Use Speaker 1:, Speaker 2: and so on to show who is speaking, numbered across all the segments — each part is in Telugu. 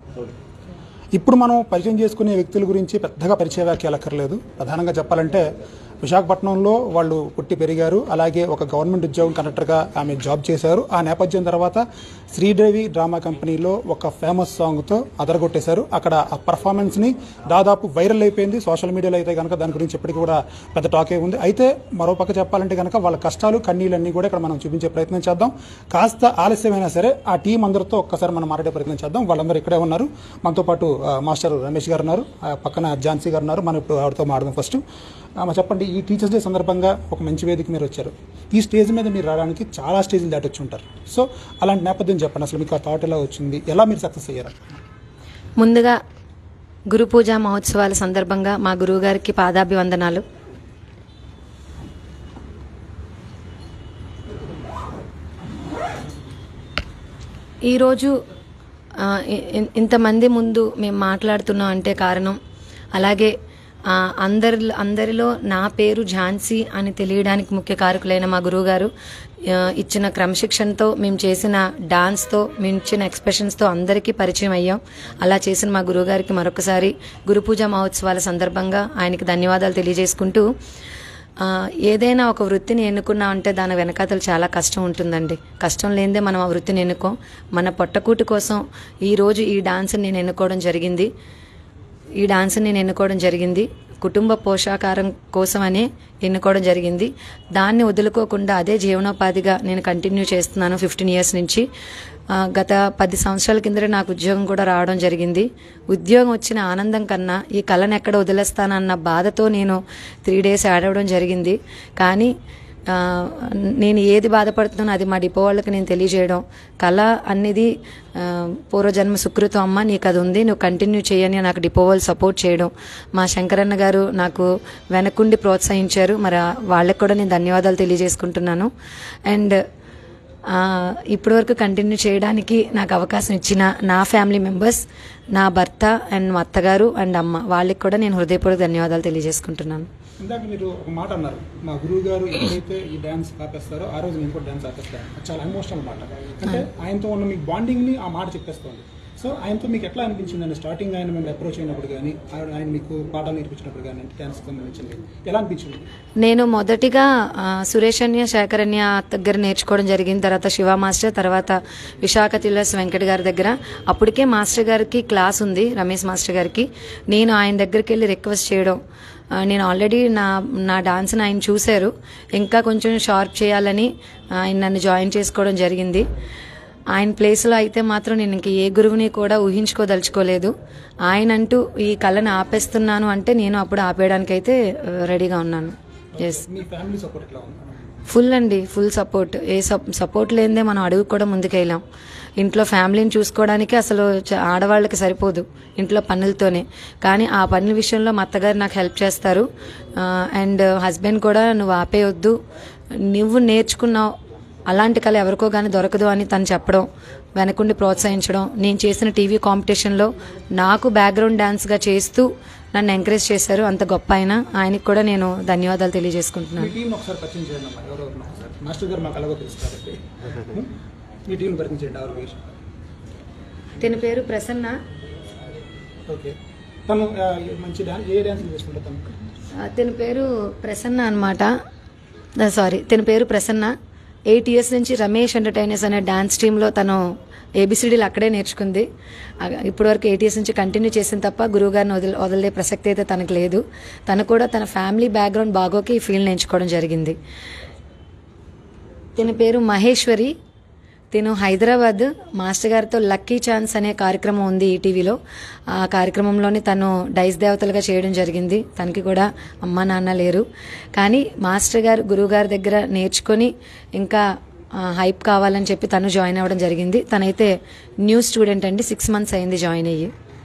Speaker 1: ఇప్పుడు మనం పరిచయం చేసుకునే వ్యక్తుల గురించి పెద్దగా పరిచయ వ్యాఖ్యలు అక్కర్లేదు ప్రధానంగా చెప్పాలంటే విశాఖపట్నంలో వాళ్ళు పుట్టి పెరిగారు అలాగే ఒక గవర్నమెంట్ ఉద్యోగం కండక్టర్గా ఆమె జాబ్ చేశారు ఆ నేపథ్యం తర్వాత శ్రీదేవి డ్రామా కంపెనీలో ఒక ఫేమస్ సాంగ్తో అదరగొట్టేశారు అక్కడ ఆ పర్ఫార్మెన్స్ని దాదాపు వైరల్ అయిపోయింది సోషల్ మీడియాలో అయితే కనుక దాని గురించి ఇప్పటికీ కూడా పెద్ద టాకే ఉంది అయితే మరో పక్క చెప్పాలంటే కనుక వాళ్ళ కష్టాలు కన్నీళ్ళన్నీ కూడా ఇక్కడ మనం చూపించే ప్రయత్నం చేద్దాం కాస్త ఆలస్యమైనా సరే ఆ టీం అందరితో ఒక్కసారి మనం మాట్లాడే ప్రయత్నం చేద్దాం వాళ్ళందరూ ఇక్కడే ఉన్నారు మనతో పాటు ఆ, మాస్టర్ రమేష్ గారు ఉన్నారు ఆ, పక్కన ఝాన్సీ గారు ఉన్నారు మనం ఇప్పుడు ఆవిడతో మాట్లాడదాం ఫస్ట్ ఆమె చెప్పండి ఈ టీచర్స్ డే సందర్భంగా ఒక మంచి వేదిక మీరు వచ్చారు ఈ స్టేజ్ మీద మీరు రావడానికి చాలా స్టేజ్లు దాటి వచ్చి ఉంటారు సో అలాంటి నేపథ్యం చెప్పండి అసలు మీకు ఆ థాట్ ఎలా వచ్చింది ఎలా మీరు సక్సెస్ అయ్యారు
Speaker 2: ముందుగా గురు పూజ మహోత్సవాల సందర్భంగా మా గురువు గారికి పాదాభివందనాలు ఈరోజు ఆ, ఇ- ఇ- ఇంతమంది ముందు మేము మాట్లాడుతున్నాం అంటే కారణం అలాగే ఆ, అందరి అందరిలో నా పేరు ఝాన్సీ అని తెలియడానికి ముఖ్య కారకులైన మా గురువుగారు ఆ, ఇచ్చిన క్రమశిక్షణతో మేము చేసిన డాన్స్తో మేము ఇచ్చిన ఎక్స్ప్రెషన్స్తో అందరికీ పరిచయం అయ్యాం అలా చేసిన మా గురువుగారికి మరొకసారి గురు పూజ మహోత్సవాల సందర్భంగా ఆయనకి ధన్యవాదాలు తెలియజేసుకుంటూ ఆ, ఏదైనా ఒక వృత్తిని ఎన్నుకున్నామంటే దాని వెనకాతలు చాలా కష్టం ఉంటుందండి కష్టం లేనిదే మనం ఆ వృత్తిని ఎన్నుకోం మన పొట్టకూటి కోసం ఈ రోజు ఈ డాన్స్ని నేను ఎన్నుకోవడం జరిగింది ఈ డాన్స్ని నేను ఎన్నుకోవడం జరిగింది కుటుంబ పోషాకారం కోసమనే ఎన్నుకోవడం జరిగింది దాన్ని వదులుకోకుండా అదే జీవనోపాధిగా నేను కంటిన్యూ చేస్తున్నాను ఫిఫ్టీన్ ఇయర్స్ నుంచి ఆ, గత పది సంవత్సరాల కిందట నాకు ఉద్యోగం కూడా రావడం జరిగింది ఉద్యోగం వచ్చిన ఆనందం కన్నా ఈ కళను ఎక్కడ వదిలేస్తానన్న బాధతో నేను త్రీ డేస్ ఆడవడం జరిగింది కానీ ఆ, నేను ఏది బాధపడుతున్నానో అది మా డిపో వాళ్ళకి నేను తెలియజేయడం కళ అనేది ఆ, పూర్వజన్మ సుకృతం అమ్మ నీకు అది ఉంది నువ్వు కంటిన్యూ చేయని నాకు డిపో వాళ్ళు సపోర్ట్ చేయడం మా శంకరన్న గారు నాకు వెనకుండి ప్రోత్సహించారు మరి ఆ వాళ్ళకి కూడా నేను ధన్యవాదాలు తెలియజేసుకుంటున్నాను అండ్ ఇప్పటి వరకు కంటిన్యూ చేయడానికి నాకు అవకాశం ఇచ్చిన నా ఫ్యామిలీ మెంబర్స్ నా భర్త అండ్ మా అత్తగారు అండ్ అమ్మ వాళ్ళకి కూడా నేను హృదయపూర్వక ధన్యవాదాలు తెలియజేసుకుంటున్నాను
Speaker 1: ఇందాక మీరు ఒక మాట అన్నారు మా గురువు గారు ఎప్పుడైతే ఈ డ్యాన్స్ ఆపేస్తారో ఆ రోజు నేను కూడా డ్యాన్స్ ఆపేస్తాను అది చాలా ఎమోషనల్ మాట అంటే ఆయనతో ఉన్న మీ బాండింగ్ని ఆ మాట చెప్పేస్తుంది సో ఆయనతో మీకు ఎట్లా అనిపించింది అండి స్టార్టింగ్ ఆయన మేము అప్రోచ్ అయినప్పుడు కానీ ఆయన ఆయన మీకు పాఠాలు నేర్పించినప్పుడు కానీ డ్యాన్స్ సంబంధించింది ఎలా అనిపించింది
Speaker 2: నేను మొదటిగా ఆ, సురేషన్య శేఖరణ్య దగ్గర నేర్చుకోవడం జరిగింది తర్వాత శివ మాస్టర్ తర్వాత విశాఖ తిల్లస్ వెంకట్ గారి దగ్గర అప్పటికే మాస్టర్ గారికి క్లాస్ ఉంది రమేష్ మాస్టర్ గారికి నేను ఆయన దగ్గరికి వెళ్ళి రిక్వెస్ట్ చేయడం ఆ, నేను ఆల్రెడీ నా నా డాన్స్ని ఆయన చూశారు ఇంకా కొంచెం షార్ప్ చేయాలని ఆయన నన్ను జాయిన్ చేసుకోవడం జరిగింది ఆయన ప్లేస్లో అయితే మాత్రం నేను ఇంక ఏ గురువుని కూడా ఊహించుకోదలుచుకోలేదు ఆయన అంటూ ఈ కళను ఆపేస్తున్నాను అంటే నేను అప్పుడు ఆపేయడానికి అయితే రెడీగా ఉన్నాను ఎస్
Speaker 1: మీ ఫ్యామిలీ సపోర్ట్ ఎట్లా ఉంది
Speaker 2: ఫుల్ అండి ఫుల్ సపోర్ట్ ఏ సప్- సపోర్ట్ లేనిదే మనం అడుగు కూడా ముందుకెళ్ళాం ఇంట్లో ఫ్యామిలీని చూసుకోవడానికి అసలు చ- ఆడవాళ్ళకి సరిపోదు ఇంట్లో పనులతోనే కానీ ఆ పనుల విషయంలో మా అత్తగారు నాకు హెల్ప్ చేస్తారు ఆ, అండ్ హస్బెండ్ కూడా నువ్వు ఆపేయొద్దు నువ్వు నేర్చుకున్నావు అలాంటి కళ ఎవరికో కానీ దొరకదు అని తను చెప్పడం వెనకుండి ప్రోత్సహించడం నేను చేసిన టీవీ కాంపిటీషన్లో నాకు బ్యాక్గ్రౌండ్ డాన్స్గా చేస్తూ నన్ను ఎంకరేజ్ చేశారు అంత గొప్ప ఆయన ఆయనకి కూడా నేను ధన్యవాదాలు తెలియజేసుకుంటున్నాను
Speaker 1: మీ టీంని ఒకసారి పరిచయం చేయండి అమ్మా ఎవరెవరు ఒకసారి మాస్టర్ గారు మాకు అలాగో తెలుసు కాబట్టి హ్మ్? మీ టీంని పరిచయం చేయండి ఎవరు మీరు
Speaker 2: తన పేరు ప్రసన్న
Speaker 1: ఓకే తను ఆ, మంచి డాన్స్ ఏ డాన్స్ చేసుకుంటారు తను
Speaker 2: ఆ, తన పేరు ప్రసన్న అనమాట సారీ తన పేరు ప్రసన్న ఎయిట్ ఇయర్స్ నుంచి రమేష్ ఎంటర్టైనర్స్ అనే డాన్స్ టీంలో తను ఏబిసిడీలు అక్కడే నేర్చుకుంది ఆ, ఇప్పటివరకు ఎయిట్ ఇయర్స్ నుంచి కంటిన్యూ చేసింది తప్ప గురువుగారిని వదిలి వదిలే ప్రసక్తి అయితే తనకు లేదు తను కూడా తన ఫ్యామిలీ బ్యాక్గ్రౌండ్ బాగోకి ఈ ఫీల్డ్ ఎంచుకోవడం జరిగింది తన పేరు మహేశ్వరి తిను హైదరాబాద్ మాస్టర్ గారితో లక్కీ ఛాన్స్ అనే కార్యక్రమం ఉంది ఈటీవీలో ఆ కార్యక్రమంలోని తను డైస్ దేవతలుగా చేయడం జరిగింది తనకి కూడా అమ్మ నాన్న లేరు కానీ మాస్టర్ గారు గురువు గారి దగ్గర నేర్చుకొని ఇంకా ఆ, హైప్ కావాలని చెప్పి తను జాయిన్ అవ్వడం జరిగింది తనైతే న్యూ స్టూడెంట్ అండి సిక్స్ మంత్స్ అయింది జాయిన్ అయ్యి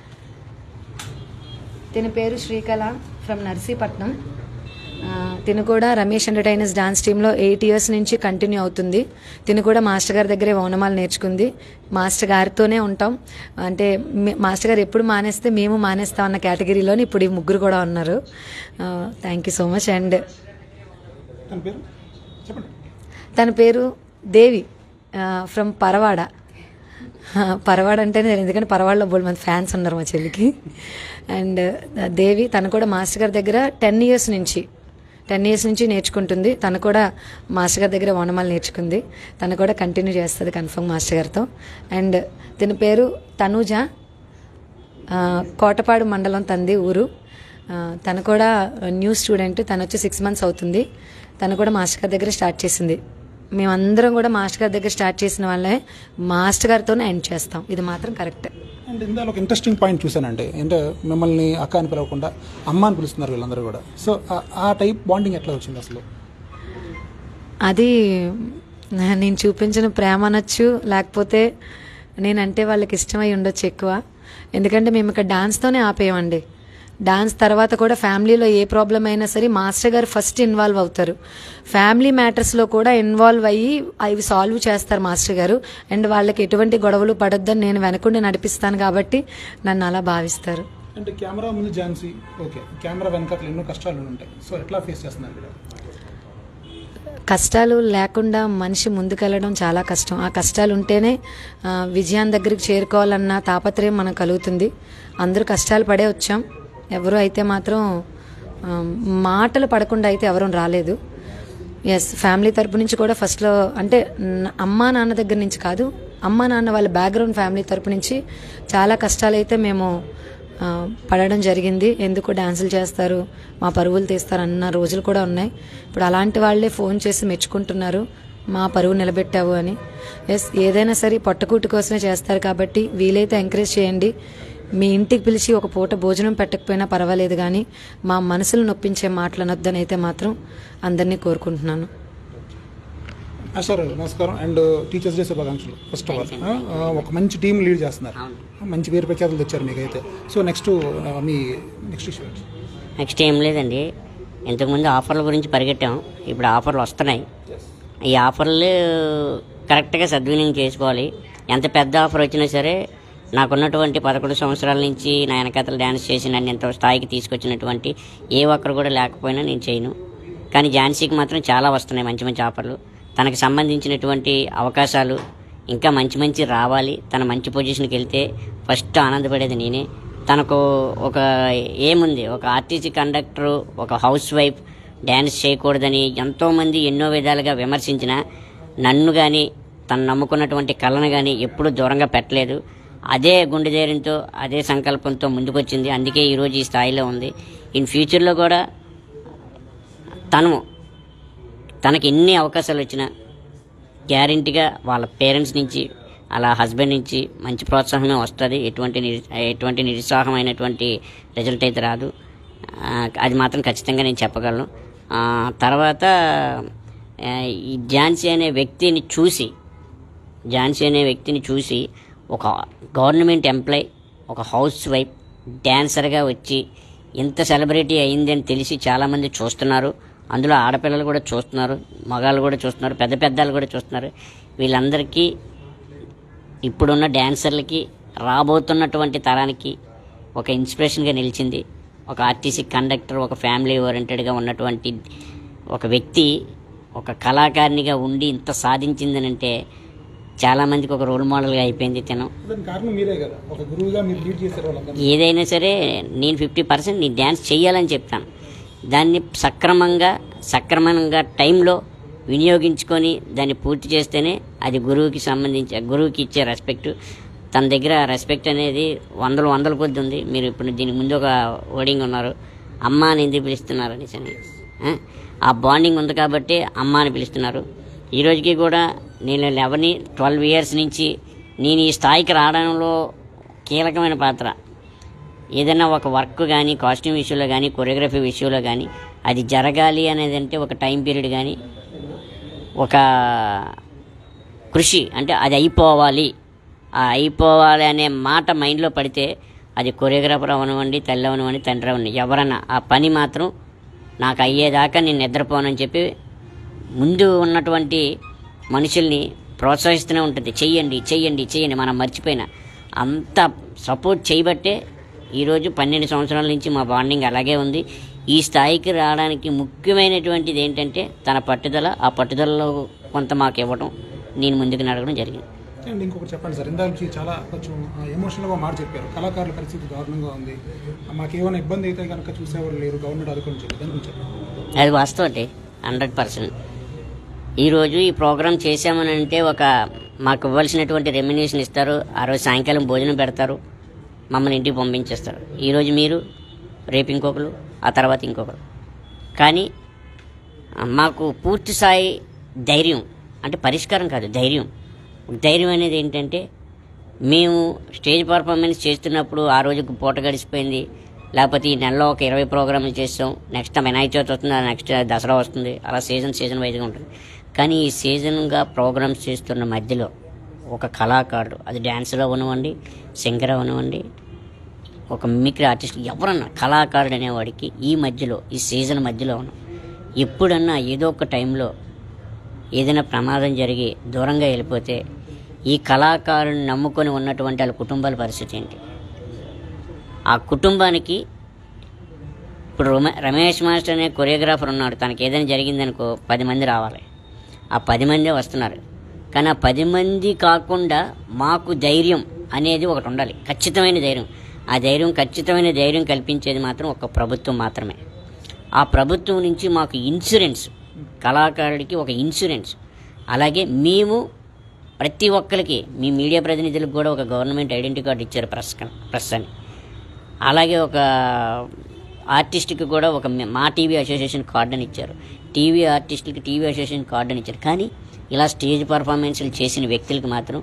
Speaker 2: తిన పేరు శ్రీకళ ఫ్రమ్ నర్సీపట్నం ఆ, తిను కూడా రమేష్ ఎంటర్టైనర్స్ డాన్స్ టీంలో ఎయిట్ ఇయర్స్ నుంచి కంటిన్యూ అవుతుంది తిను కూడా మాస్టర్ గారి దగ్గరే ఓనమాలు నేర్చుకుంది మాస్టర్ గారితోనే ఉంటాం అంటే మే- మాస్టర్ గారు ఎప్పుడు మానేస్తే మేము మానేస్తాం అన్న కేటగిరీలోని ఇప్పుడు ఈ ముగ్గురు కూడా ఉన్నారు thank you so much and
Speaker 1: తన పేరు చెప్పండి
Speaker 2: తన పేరు దేవి ఫ్రమ్ పరవాడ పరవాడు అంటే నేను ఎందుకంటే పరవాడలో బోల్ మంది ఫ్యాన్స్ ఉన్నారు మా చెల్లికి అండ్ దేవి తను కూడా మాస్టర్ గారి దగ్గర టెన్ ఇయర్స్ నుంచి టెన్ ఇయర్స్ నుంచి నేర్చుకుంటుంది తను కూడా మాస్టర్ గారి దగ్గర ఓనమాలు నేర్చుకుంది తను కూడా కంటిన్యూ చేస్తుంది కన్ఫర్మ్ మాస్టర్ గారితో అండ్ తన పేరు తనూజ ఆ, కోటపాడు మండలం తంది ఊరు ఆ, తను కూడా న్యూ స్టూడెంట్ తను వచ్చి సిక్స్ మంత్స్ అవుతుంది తను కూడా మాస్టర్ గారి దగ్గర స్టార్ట్ చేసింది మేమందరం కూడా మాస్టర్ గారి దగ్గర స్టార్ట్ చేసిన వాళ్ళే మాస్టర్ గారితోనే ఎండ్ చేస్తాం ఇది మాత్రం కరెక్ట్
Speaker 1: అండ్ ఇందులో ఒక ఇంట్రెస్టింగ్ పాయింట్ చూశానండి అంటే మిమ్మల్ని అక్క అని పిలవకుండా అమ్మ అని పిలుస్తున్నారు వీళ్ళందరూ కూడా సో ఆ- ఆ టైప్ బాండింగ్ ఎట్లా వచ్చింది అసలు
Speaker 2: అది నా- నేను చూపించిన ప్రేమ అనొచ్చు లేకపోతే నేనంటే వాళ్ళకి ఇష్టమై ఉండొచ్చు ఎక్కువ ఎందుకంటే మేము ఇక్కడ డాన్స్తోనే ఆపేయమండి డాన్స్ తర్వాత కూడా ఫ్యామిలీలో ఏ ప్రాబ్లం అయినా సరే మాస్టర్ గారు ఫస్ట్ ఇన్వాల్వ్ అవుతారు ఫ్యామిలీ మ్యాటర్స్లో కూడా ఇన్వాల్వ్ అయ్యి అవి సాల్వ్ చేస్తారు మాస్టర్ గారు అండ్ వాళ్ళకి ఎటువంటి గొడవలు పడొద్దని నేను వెనకుండి నడిపిస్తాను కాబట్టి నన్ను అలా భావిస్తారు
Speaker 1: అంటే కెమెరా ముందు ఝాన్సీ ఓకే కెమెరా వెనకాల ఎన్నో కష్టాలు ఉంటాయి సో ఎట్లా ఫేస్ చేస్తున్నారు మీరు
Speaker 2: కష్టాలు లేకుండా మనిషి ముందుకెళ్ళడం చాలా కష్టం ఆ కష్టాలు ఉంటేనే ఆ, విజయాన్ని దగ్గరికి చేరుకోవాలన్న తాపత్రయం మనకు కలుగుతుంది అందరూ కష్టాలు పడే వచ్చాం ఎవరు అయితే మాత్రం ఆ, మాటలు పడకుండా అయితే ఎవరూ రాలేదు ఎస్ ఫ్యామిలీ తరపు నుంచి కూడా ఫస్ట్లో అంటే న- అమ్మా నాన్న దగ్గర నుంచి కాదు అమ్మా నాన్న వాళ్ళ బ్యాక్గ్రౌండ్ ఫ్యామిలీ తరపు నుంచి చాలా కష్టాలు అయితే మేము ఆ, పడడం జరిగింది ఎందుకు డాన్సులు చేస్తారు మా పరువులు తీస్తారు అన్న రోజులు కూడా ఉన్నాయి ఇప్పుడు అలాంటి వాళ్ళే ఫోన్ చేసి మెచ్చుకుంటున్నారు మా పరువు నిలబెట్టావు అని ఎస్ ఏదైనా సరే పొట్టకూటి కోసమే చేస్తారు కాబట్టి వీలైతే ఎంకరేజ్ చేయండి మీ ఇంటికి పిలిచి ఒక పూట భోజనం పెట్టకపోయినా పర్వాలేదు కానీ మా మనసులు నొప్పించే మాటలు అనొద్దని అయితే మాత్రం అందరినీ కోరుకుంటున్నాను
Speaker 1: ఆ, సార్ నమస్కారం అండ్ టీచర్స్ డే శుభాకాంక్షలు ఫస్ట్ ఆఫ్ ఆల్ ఒక మంచి టీం లీడ్ చేస్తున్నారు మంచి పేరు ప్రఖ్యాతులు తెచ్చారు మీకైతే సో నెక్స్ట్ మీ నెక్స్ట్ ఇష్యూ
Speaker 3: నెక్స్ట్ ఏం లేదండి ఇంతకుముందు ఆఫర్ల గురించి పరిగెట్టాం ఇప్పుడు ఆఫర్లు వస్తున్నాయి ఈ ఆఫర్లు కరెక్ట్గా సద్వినియోగం చేసుకోవాలి ఎంత పెద్ద ఆఫర్ వచ్చినా సరే నాకున్నటువంటి పదకొండు సంవత్సరాల నుంచి నా వెనకతలు డ్యాన్స్ చేసి నన్ను ఎంత స్థాయికి తీసుకొచ్చినటువంటి ఏ ఒక్కరు కూడా లేకపోయినా నేను చేయను కానీ ఝాన్సీకి మాత్రం చాలా వస్తున్నాయి మంచి మంచి ఆఫర్లు తనకు సంబంధించినటువంటి అవకాశాలు ఇంకా మంచి మంచి రావాలి తన మంచి పొజిషన్కి వెళ్తే ఫస్ట్ ఆనందపడేది నేనే తనకు ఒక ఏముంది ఒక ఆర్టీసీ కండక్టరు ఒక హౌస్ వైఫ్ డ్యాన్స్ చేయకూడదని ఎంతోమంది ఎన్నో విధాలుగా విమర్శించిన నన్ను కానీ తను నమ్ముకున్నటువంటి కళను కానీ ఎప్పుడూ దూరంగా పెట్టలేదు అదే గుండె ధైర్యంతో అదే సంకల్పంతో ముందుకొచ్చింది అందుకే ఈరోజు ఈ స్థాయిలో ఉంది ఇన్ ఫ్యూచర్లో కూడా తను తనకి ఎన్ని అవకాశాలు వచ్చినా గ్యారంటీగా వాళ్ళ పేరెంట్స్ నుంచి అలా హస్బెండ్ నుంచి మంచి ప్రోత్సాహమే వస్తుంది ఎటువంటి నిరు ఎటువంటి నిరుత్సాహమైనటువంటి రిజల్ట్ అయితే రాదు ఆ, అది మాత్రం ఖచ్చితంగా నేను చెప్పగలను ఆ, తర్వాత ఆ, ఈ ఝాన్సీ అనే వ్యక్తిని చూసి ఝాన్సీ అనే వ్యక్తిని చూసి ఒక గవర్నమెంట్ ఎంప్లాయ్ ఒక హౌస్ వైఫ్ డ్యాన్సర్గా వచ్చి ఇంత సెలబ్రిటీ అయిందని తెలిసి చాలామంది చూస్తున్నారు అందులో ఆడపిల్లలు కూడా చూస్తున్నారు మగాళ్ళు కూడా చూస్తున్నారు పెద్ద పెద్దలు కూడా చూస్తున్నారు వీళ్ళందరికీ ఇప్పుడున్న డ్యాన్సర్లకి రాబోతున్నటువంటి తరానికి ఒక ఇన్స్పిరేషన్గా నిలిచింది ఒక ఆర్టీసీ కండక్టర్ ఒక ఫ్యామిలీ ఓరియంటెడ్గా ఉన్నటువంటి ఒక వ్యక్తి ఒక కళాకారిణిగా ఉండి ఇంత సాధించిందనంటే చాలామందికి ఒక రోల్ మోడల్గా అయిపోయింది తిను
Speaker 1: దానికి కారణం మీరే కదా ఒక గురువుగా మీరు లీడ్ చేశారు వాళ్ళందరూ
Speaker 3: ఏదైనా సరే నేను ఫిఫ్టీ పర్సెంట్ నీ డ్యాన్స్ చేయాలని చెప్తాను దాన్ని సక్రమంగా సక్రమంగా టైంలో వినియోగించుకొని దాన్ని పూర్తి చేస్తేనే అది గురువుకి సంబంధించి గురువుకి ఇచ్చే రెస్పెక్ట్ తన దగ్గర రెస్పెక్ట్ అనేది వందలు వందల కొద్ది ఉంది మీరు ఇప్పుడు దీనికి ముందు ఒక ఓడింగ్ ఉన్నారు అమ్మ అని ఎందుకు పిలుస్తున్నారు అనేసి అని. ఆ? ఆ బాండింగ్ ఉంది కాబట్టి అమ్మ అని పిలుస్తున్నారు ఈ రోజుకి కూడా నేను లెవెన్ ట్వెల్వ్ ఇయర్స్ నుంచి నేను ఈ స్థాయికి రావడంలో కీలకమైన పాత్ర ఏదైనా ఒక వర్క్ కానీ కాస్ట్యూమ్ విషయంలో కానీ కొరియోగ్రఫీ విషయంలో కానీ అది జరగాలి అనేది అంటే ఒక టైం పీరియడ్ కానీ ఒక కృషి అంటే అది అయిపోవాలి ఆ అయిపోవాలి అనే మాట మైండ్లో పడితే అది కొరియోగ్రాఫర్ అవనివ్వండి తల్లి అవనివ్వండి తండ్రి అవనివ్వండి ఎవరన్నా ఆ పని మాత్రం నాకు అయ్యేదాకా నేను నిద్రపోనని చెప్పి ముందు ఉన్నటువంటి మనుషుల్ని ప్రోత్సహిస్తూనే ఉంటుంది చెయ్యండి చెయ్యండి చెయ్యండి మనం మర్చిపోయినా అంత సపోర్ట్ చేయబట్టే ఈరోజు పన్నెండు సంవత్సరాల నుంచి మా బాండింగ్ అలాగే ఉంది ఈ స్థాయికి రావడానికి ముఖ్యమైనటువంటిది ఏంటంటే తన పట్టుదల ఆ పట్టుదలలో కొంత మాకు ఇవ్వడం నేను ముందుకు నడవడం జరిగింది
Speaker 1: అండ్ ఇంకొకటి చెప్పండి సార్ ఇందాక నుంచి చాలా కొంచెం ఎమోషనల్గా మాట చెప్పారు కళాకారుల పరిస్థితి దారుణంగా ఉంది మాకేమైనా ఇబ్బంది అయితే కనుక చూసేవారు లేరు గవర్నమెంట్ ఆదుకొని చెప్పి దాని గురించి చెప్పండి
Speaker 3: అది వాస్తవం అండి హండ్రెడ్ పర్సెంట్ ఈరోజు ఈ ప్రోగ్రామ్ చేశామని అంటే ఒక మాకు ఇవ్వాల్సినటువంటి రెమ్యునేషన్ ఇస్తారు ఆ రోజు సాయంకాలం భోజనం పెడతారు మమ్మల్ని ఇంటికి పంపించేస్తారు ఈరోజు మీరు రేపు ఇంకొకరు ఆ తర్వాత ఇంకొకరు కానీ ఆ, మాకు పూర్తి స్థాయి ధైర్యం అంటే పరిష్కారం కాదు ధైర్యం ధైర్యం అనేది ఏంటంటే మేము స్టేజ్ పర్ఫార్మెన్స్ చేస్తున్నప్పుడు ఆ రోజుకు పూట గడిచిపోయింది లేకపోతే ఈ నెలలో ఒక ఇరవై ప్రోగ్రాంలు చేస్తాం నెక్స్ట్ వినాయక చవితి వస్తుంది నెక్స్ట్ దసరా వస్తుంది అలా సీజన్ సీజన్ వైజ్గా ఉంటుంది కానీ ఈ సీజన్గా ప్రోగ్రామ్స్ చేస్తున్న మధ్యలో ఒక కళాకారుడు అది డ్యాన్స్లో అవనివ్వండి సింగర్ అవనివ్వండి ఒక మిమిక్రీ ఆర్టిస్ట్ ఎవరన్నా కళాకారుడు అనేవాడికి ఈ మధ్యలో ఈ సీజన్ మధ్యలో ఉన్నాం ఎప్పుడన్నా ఏదో ఒక టైంలో ఏదైనా ప్రమాదం జరిగి దూరంగా వెళ్ళిపోతే ఈ కళాకారుని నమ్ముకొని ఉన్నటువంటి వాళ్ళ కుటుంబాల పరిస్థితి ఏంటి ఆ కుటుంబానికి ఇప్పుడు రొమ- రమేష్ మాస్టర్ అనే కొరియోగ్రాఫర్ ఉన్నాడు తనకి ఏదైనా జరిగిందనుకో పది మంది రావాలి ఆ పది మందే వస్తున్నారు కానీ ఆ పది మంది కాకుండా మాకు ధైర్యం అనేది ఒకటి ఉండాలి ఖచ్చితమైన ధైర్యం ఆ ధైర్యం ఖచ్చితమైన ధైర్యం కల్పించేది మాత్రం ఒక ప్రభుత్వం మాత్రమే ఆ ప్రభుత్వం నుంచి మాకు ఇన్సూరెన్స్ కళాకారుడికి ఒక ఇన్సూరెన్స్ అలాగే మేము ప్రతి ఒక్కరికి మీ మీడియా ప్రతినిధులకు కూడా ఒక గవర్నమెంట్ ఐడెంటిటీ కార్డు ఇచ్చారు ప్రెస్ కన్- ప్రెస్ అని అలాగే ఒక ఆర్టిస్ట్కి కూడా ఒక మే- మా టీవీ అసోసియేషన్ కార్డు అని ఇచ్చారు టీవీ ఆర్టిస్టులకి టీవీ అసోసియేషన్ కార్డు అని ఇచ్చారు కానీ ఇలా స్టేజ్ పర్ఫార్మెన్స్లు చేసిన వ్యక్తులకి మాత్రం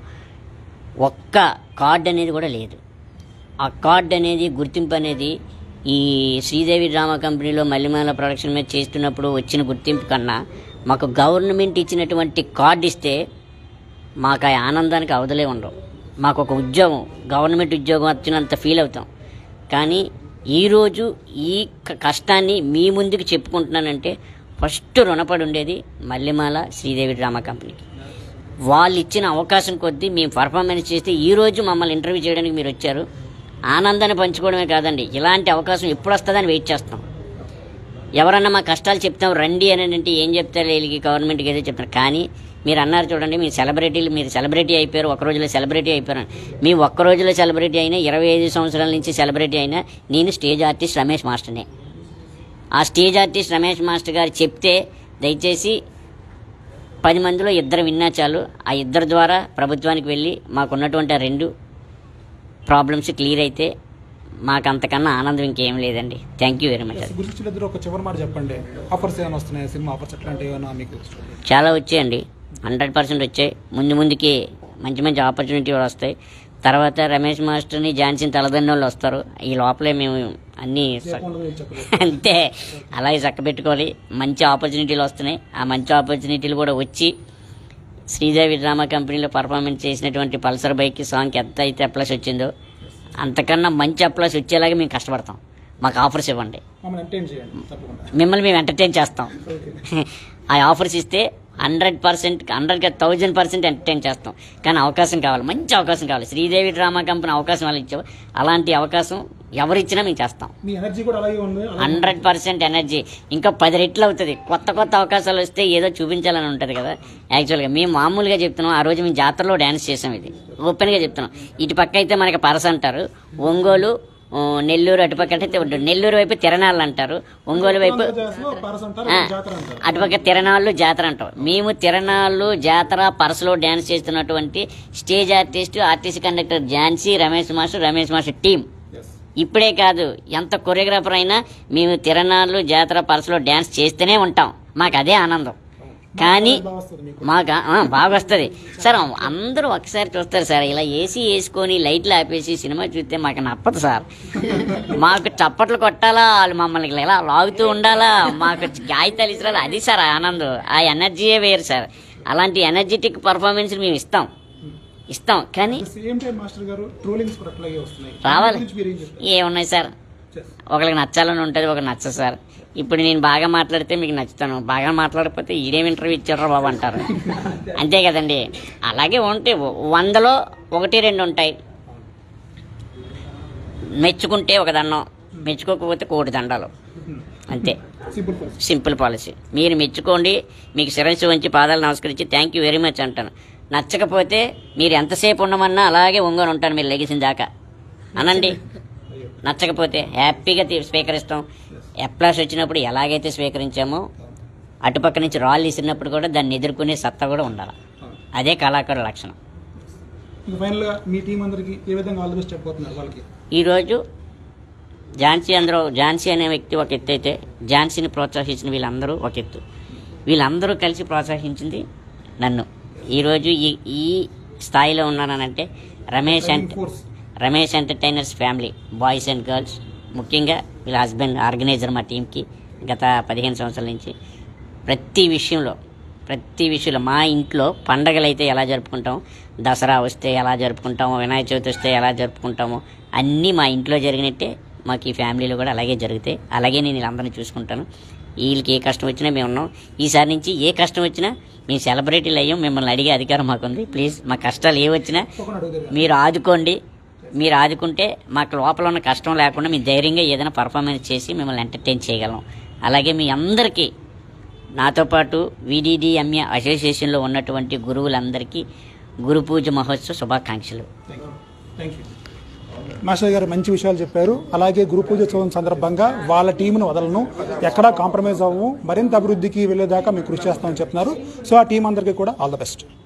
Speaker 3: ఒక్క కార్డు అనేది కూడా లేదు ఆ కార్డు అనేది గుర్తింపు అనేది ఈ శ్రీదేవి డ్రామా కంపెనీలో మల్లిమాల ప్రొడక్షన్ మీద చేస్తున్నప్పుడు వచ్చిన గుర్తింపు కన్నా మాకు గవర్నమెంట్ ఇచ్చినటువంటి కార్డు ఇస్తే మాకు ఆ ఆనందానికి అవదలే ఉండవు మాకు ఒక ఉద్యోగం గవర్నమెంట్ ఉద్యోగం వచ్చినంత ఫీల్ అవుతాం కానీ ఈరోజు ఈ క- కష్టాన్ని మీ ముందుకు చెప్పుకుంటున్నానంటే ఫస్ట్ రుణపడి ఉండేది మల్లెమాల శ్రీదేవి డ్రామా కంపెనీకి వాళ్ళు ఇచ్చిన అవకాశం కొద్దీ మేము పర్ఫార్మెన్స్ చేస్తే ఈరోజు మమ్మల్ని ఇంటర్వ్యూ చేయడానికి మీరు వచ్చారు ఆనందాన్ని పంచుకోవడమే కాదండి ఇలాంటి అవకాశం ఎప్పుడు వస్తుందని వెయిట్ చేస్తాం ఎవరన్నా మా కష్టాలు చెప్తాం రండి అని అంటే ఏం చెప్తారు వీళ్ళకి గవర్నమెంట్కి ఏదో చెప్తారు కానీ మీరు అన్నారు చూడండి మీరు సెలబ్రిటీలు మీరు సెలబ్రిటీ అయిపోయారు ఒక రోజులో సెలబ్రిటీ అయిపోయారు అని. మీ ఒక్క రోజులో సెలబ్రిటీ అయినా ఇరవై ఐదు సంవత్సరాల నుంచి సెలబ్రిటీ అయినా నేను స్టేజ్ ఆర్టిస్ట్ రమేష్ మాస్టర్నే ఆ స్టేజ్ ఆర్టిస్ట్ రమేష్ మాస్టర్ గారు చెప్తే దయచేసి పది మందిలో ఇద్దరు విన్నా చాలు ఆ ఇద్దరు ద్వారా ప్రభుత్వానికి వెళ్ళి మాకున్నటువంటి ఆ రెండు ప్రాబ్లమ్స్ క్లియర్ అయితే మాకు అంతకన్నా ఆనందం ఇంకేం లేదండి థ్యాంక్ యూ వెరీ మచ్
Speaker 1: గురించి ఇద్దరు ఒక చివరి మాట చెప్పండి ఆఫర్స్ ఏమైనా వస్తున్నాయి సినిమా ఆఫర్స్ ఎట్లాంటివి ఏమైనా మీకు
Speaker 3: చాలా వచ్చాయండి హండ్రెడ్ పర్సెంట్ వచ్చాయి ముందు ముందుకి మంచి మంచి ఆపర్చునిటీ వస్తాయి తర్వాత రమేష్ మాస్టర్ని ఝాన్సీని తలదండి వాళ్ళు వస్తారు ఈ లోపలే మేము అన్నీ స- అంతే అలాగే చక్కబెట్టుకోవాలి మంచి ఆపర్చునిటీలు వస్తున్నాయి ఆ మంచి ఆపర్చునిటీలు కూడా వచ్చి శ్రీదేవి డ్రామా కంపెనీలో పర్ఫార్మెన్స్ చేసినటువంటి పల్సర్ బైక్ సాంగ్కి ఎంత అయితే అప్లస్ వచ్చిందో అంతకన్నా మంచి అప్లస్ వచ్చేలాగా మేము కష్టపడతాం మాకు ఆఫర్స్ ఇవ్వండి
Speaker 1: మమ్మల్ని ఎంటర్టైన్ చేయండి తప్పకుండా
Speaker 3: మిమ్మల్ని మేము ఎంటర్టైన్ చేస్తాం ఆ ఆఫర్స్ ఇస్తే హండ్రెడ్ పర్సెంట్ హండ్రెడ్కి థౌజండ్ పర్సెంట్ ఎంటర్టైన్ చేస్తాం కానీ అవకాశం కావాలి మంచి అవకాశం కావాలి శ్రీదేవి డ్రామా కంపెనీ అవకాశం వాళ్ళు ఇచ్చావు అలాంటి అవకాశం ఎవరిచ్చినా మేము చేస్తాం
Speaker 1: మీ ఎనర్జీ కూడా అలాగే ఉంది అలాగే
Speaker 3: హండ్రెడ్ పర్సెంట్ ఎనర్జీ ఇంకా పది రెట్లు అవుతుంది కొత్త కొత్త అవకాశాలు వస్తే ఏదో చూపించాలని ఉంటుంది కదా యాక్చువల్గా మేము మామూలుగా చెప్తున్నాం ఆ రోజు మేము జాతరలో డ్యాన్స్ చేసాం ఇది ఓపెన్గా చెప్తున్నాం ఇటు పక్క అయితే మనకి పరస అంటారు ఒంగోలు ఆ, నెల్లూరు అటుపక్క అంటే నెల్లూరు వైపు తిరణాలు అంటారు ఒంగోలు వైపు
Speaker 1: చేస్తూ పరస్ అంటారు
Speaker 3: ఆ,
Speaker 1: జాతర అంటారు
Speaker 3: అటుపక్క తిరణాళ్ళు జాతర అంటాం మేము తిరణాళ్ళు జాతర పరసలో డ్యాన్స్ చేస్తున్నటువంటి stage artist artist conductor Jhansi Ramesh master Ramesh master team
Speaker 1: yes
Speaker 3: ఇప్పుడే కాదు ఎంత కొరియోగ్రాఫర్ అయినా మేము తిరణాళ్ళు జాతర పరసలో డ్యాన్స్ చేస్తూనే ఉంటాం మాకు అదే ఆనందం కానీ
Speaker 1: బాగా వస్తుంది మీకు
Speaker 3: మాకు ఆ, బాగా వస్తుంది సార్ అందరూ ఒకసారి చూస్తారు సార్ ఇలా ఏసీ వేసుకొని లైట్లు ఆపేసి సినిమా చూస్తే మాకు నప్పదు సార్ మాకు చప్పట్లు కొట్టాలా వాళ్ళు మమ్మల్ని ఇలా లాగుతూ ఉండాలా మాకు గాయతాలు ఇస్తారు అది సార్ ఆ ఆనందం ఆ ఎనర్జీయే వేరు సార్ అలాంటి ఎనర్జెటిక్ పర్ఫార్మెన్స్ మేము ఇస్తాం ఇస్తాం కానీ
Speaker 1: సేమ్ టైం మాస్టర్ గారు ట్రోలింగ్స్ కూడా అట్లాగే వస్తున్నాయి
Speaker 3: రావాలి.
Speaker 1: దాని గురించి మీరు ఏం చెప్తారు
Speaker 3: ఏమున్నాయి సార్
Speaker 1: Yes.
Speaker 3: ఒకరికి నచ్చాలని ఉంటుంది ఒక నచ్చదు సార్ ఇప్పుడు నేను బాగా మాట్లాడితే మీకు నచ్చుతాను బాగా మాట్లాడకపోతే ఈడేం ఇంటర్వ్యూ ఇచ్చారో బాబు అంటారు అంతే కదండి అలాగే ఉంటే వందలో ఒకటి రెండు ఉంటాయి మెచ్చుకుంటే ఒక దండం మెచ్చుకోకపోతే కోటి దండాలు అంతే
Speaker 1: సింపుల్ పర్సన్
Speaker 3: సింపుల్ పాలసీ మీరు మెచ్చుకోండి మీకు శిరస్సు వంచి పాదాలు నమస్కరించి థ్యాంక్ యూ వెరీ మచ్ అంటాను నచ్చకపోతే మీరు ఎంతసేపు ఉండమన్నా అలాగే ఒంగొని ఉంటాను మీరు లెగిసిన దాకా అనండి నచ్చకపోతే హ్యాపీగా తీ- స్వీకరిస్తాం ఎప్లాస్ వచ్చినప్పుడు ఎలాగైతే స్వీకరించామో అటుపక్క నుంచి రాళ్ళు ఇసిరినప్పుడు కూడా దాన్ని ఎదుర్కొనే సత్తా కూడా ఉండాలి అదే కళాకారుల లక్షణం
Speaker 1: ఇంకా ఫైనల్గా మీ టీం అందరికి ఏ విధంగా ఆల్ ది బెస్ట్ చెప్పబోతున్నారు వాళ్ళకి
Speaker 3: ఈరోజు ఝాన్సీ అందరూ ఝాన్సీ అనే వ్యక్తి ఒక ఎత్తు అయితే ఝాన్సీని ప్రోత్సహించిన వీళ్ళందరూ ఒక ఎత్తు వీళ్ళందరూ కలిసి ప్రోత్సహించింది నన్ను ఈరోజు ఈ ఈ స్థాయిలో ఉన్నానంటే Ramesh and Ramesh entertainers family boys and girls ముఖ్యంగా వీళ్ళ హస్బెండ్ ఆర్గనైజర్ మా టీంకి గత పదిహేను సంవత్సరాల నుంచి ప్రతి విషయంలో ప్రతి విషయంలో మా ఇంట్లో పండగలు అయితే ఎలా జరుపుకుంటాం దసరా వస్తే ఎలా జరుపుకుంటామో వినాయక చవితి వస్తే ఎలా జరుపుకుంటామో అన్నీ మా ఇంట్లో జరిగినట్టే మాకు ఈ ఫ్యామిలీలో కూడా అలాగే జరుగుతాయి అలాగే నేను వీళ్ళందరినీ చూసుకుంటాను వీళ్ళకి ఏ కష్టం వచ్చినా మేము ఉన్నాం ఈసారి నుంచి ఏ కష్టం వచ్చినా మేము సెలబ్రిటీలు అయ్యాం మిమ్మల్ని అడిగే అధికారం మాకుంది ప్లీజ్ మా కష్టాలు ఏ వచ్చినా మీరు ఆదుకోండి మీరు ఆదుకుంటే మాకు లోపల ఉన్న కష్టం లేకుండా మేము ధైర్యంగా ఏదైనా పర్ఫార్మెన్స్ చేసి మిమ్మల్ని ఎంటర్టైన్ చేయగలం అలాగే మీ అందరికీ నాతో పాటు విడిడిఎంఏ అసోసియేషన్లో ఉన్నటువంటి గురువులందరికీ గురు పూజ మహోత్సవ శుభాకాంక్షలు
Speaker 1: థ్యాంక్ యూ మాస్టర్ గారు మంచి విషయాలు చెప్పారు అలాగే గురు పూజోత్సవం సందర్భంగా వాళ్ళ టీంను వదలను ఎక్కడా కాంప్రమైజ్ అవ్వము మరింత అభివృద్ధికి వెళ్ళేదాకా మేము కృషి చేస్తామని చెప్తున్నారు సో ఆ టీం అందరికీ కూడా ఆల్ ద బెస్ట్